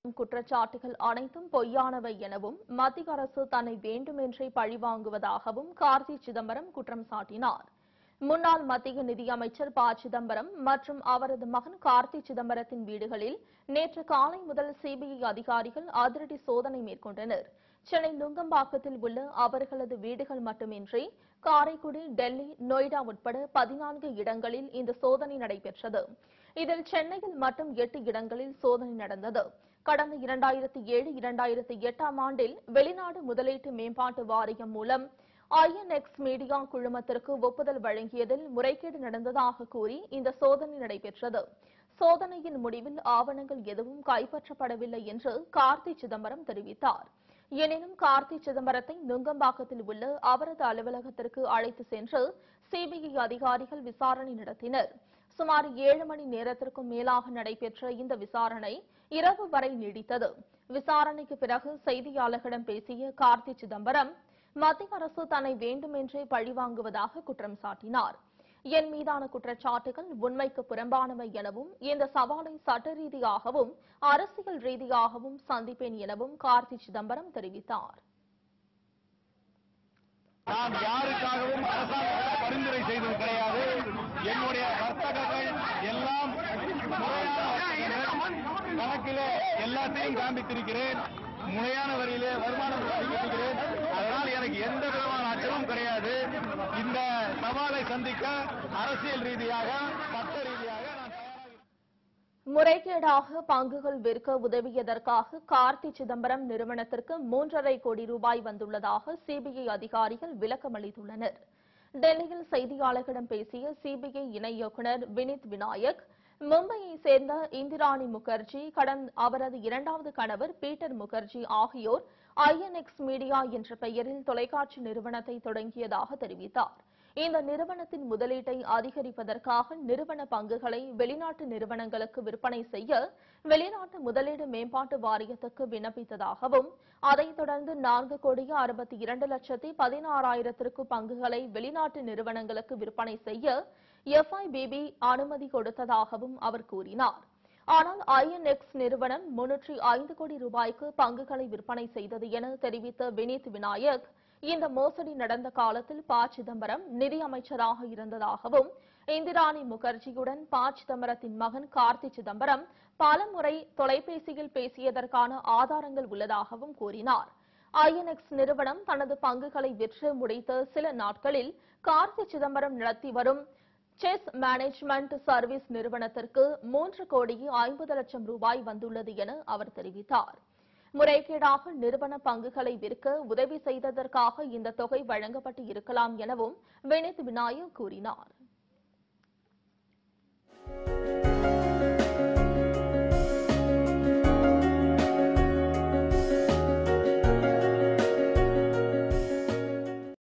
குற்றச்சாட்டுகள் அனைத்தும் பொய்யானவை எனவும் மத்திய அரசு தன்னை வேண்டுமென்றே பழிவாங்குவதாகவும் கார்த்தி சிதம்பரம் குற்றம் சாட்டினார் முன்னாள் மத்திய நிதியமைச்சர் ப சிதம்பரம் மற்றும் அவரது மகன் கார்த்தி சிதம்பரத்தின் வீடுகளில் நேற்று காலை முதல் சிபிஐ அதிகாரிகள் அதிரடி சோதனை மேற்கொண்டனர் சென்னை நுங்கம்பாக்கத்தில் உள்ள அவர்களது வீடுகள் மட்டுமின்றி காரைக்குடி டெல்லி நொய்டா உட்பட பதினான்கு இடங்களில் இந்த சோதனை நடைபெற்றது இதில் சென்னையில் மட்டும் எட்டு இடங்களில் சோதனை நடந்தது கடந்த இரண்டாயிரத்தி ஏழு இரண்டாயிரத்தி எட்டாம் ஆண்டில் வெளிநாடு முதலீட்டு மேம்பாட்டு வாரியம் மூலம் ஐஎன்எக்ஸ் மீடியா குழுமத்திற்கு ஒப்புதல் வழங்கியதில் முறைகேடு நடந்ததாக கூறி இந்த சோதனை நடைபெற்றது சோதனையின் முடிவில் ஆவணங்கள் எதுவும் கைப்பற்றப்படவில்லை என்று கார்த்தி சிதம்பரம் தெரிவித்தார் எனினும் கார்த்தி சிதம்பரத்தை நுங்கம்பாக்கத்தில் உள்ள அவரது அலுவலகத்திற்கு அழைத்து சென்று சிபிஐ அதிகாரிகள் விசாரணை நடத்தினர் சுமார் ஏழு மணி நேரத்திற்கும் மேலாக நடைபெற்ற இந்த விசாரணை இரவு வரை நீடித்தது விசாரணைக்கு பிறகு செய்தியாளர்களிடம் பேசிய கார்த்தி சிதம்பரம் மத்திய அரசு தன்னை வேண்டுமென்றே பழிவாங்குவதாக குற்றம் சாட்டினார் என் மீதான குற்றச்சாட்டுகள் உண்மைக்கு புறம்பானவை எனவும் இந்த சவாலை சட்ட ரீதியாகவும் அரசியல் ரீதியாகவும் சந்திப்பேன் எனவும் கார்த்தி சிதம்பரம் தெரிவித்தார் நான் யாருக்காகவும் அரசாங்கத்தில் பரிந்துரை செய்தது கிடையாது என்னுடைய வர்த்தகங்கள் எல்லாம் முறையான வர்த்தகங்கள். கணக்கிலே எல்லாத்தையும் காண்பித்திருக்கிறேன் முறையான வரியிலே வருமானம் அறிவித்திருக்கிறேன் அதனால் எனக்கு எந்த விதமான அச்சமும் கிடையாது இந்த சவாலை சந்திக்க அரசியல் ரீதியாக சட்ட ரீதியாக நான் தயாராக முறைகேடாக பங்குகள் விற்க உதவியதற்காக கார்த்தி சிதம்பரம் நிறுவனத்திற்கு மூன்றரை கோடி ரூபாய் வந்துள்ளதாக சிபிஐ அதிகாரிகள் விளக்கமளித்துள்ளனர் டெல்லியில் செய்தியாளர்களிடம் பேசிய சிபிஐ இணை இயக்குநர் வினித் விநாயக் மும்பையை சேர்ந்த இந்திராணி முகர்ஜி கடந்த அவரது இரண்டாவது கணவர் பீட்டர் முகர்ஜி ஆகியோர் ஐஎன்எக்ஸ் மீடியா என்ற பெயரில் தொலைக்காட்சி நிறுவனத்தை தொடங்கியதாக தெரிவித்தார் இந்த நிறுவனத்தின் முதலீட்டை அதிகரிப்பதற்காக நிறுவன பங்குகளை வெளிநாட்டு நிறுவனங்களுக்கு விற்பனை செய்ய வெளிநாட்டு முதலீடு மேம்பாட்டு வாரியத்துக்கு விண்ணப்பித்ததாகவும் அதைத் தொடர்ந்து நான்கு கோடியே அறுபத்தி இரண்டு லட்சத்தி பதினாறாயிரத்திற்கு பங்குகளை வெளிநாட்டு நிறுவனங்களுக்கு விற்பனை செய்ய எஃப்ஐபிபி அனுமதி கொடுத்ததாகவும் அவர் கூறினார் ஆனால் ஐஎன்எக்ஸ் நிறுவனம் முன்னூற்றி ஐந்து கோடி ரூபாய்க்கு பங்குகளை விற்பனை செய்தது என தெரிவித்த வினீத் விநாயக் இந்த மோசடி நடந்த காலத்தில் ப சிதம்பரம் நிதி அமைச்சராக இருந்ததாகவும் இந்திராணி முகர்ஜியுடன் ப சிதம்பரத்தின் மகன் கார்த்தி சிதம்பரம் பலமுறை தொலைபேசியில் பேசியதற்கான ஆதாரங்கள் உள்ளதாகவும் கூறினார் ஐஎன்எக்ஸ் நிறுவனம் தனது பங்குகளை விற்று முடித்த சில நாட்களில் கார்த்தி சிதம்பரம் நடத்தி வரும் செஸ் மேனேஜ்மெண்ட் சர்வீஸ் நிறுவனத்திற்கு மூன்று கோடியே ஐம்பது லட்சம் ரூபாய் வந்துள்ளது என அவர் தெரிவித்தார் முறைகேடாக நிறுவன பங்குகளை விற்க உதவி செய்ததற்காக இந்த தொகை வழங்கப்பட்டு இருக்கலாம் எனவும் வினித் விநாயக் கூறினார்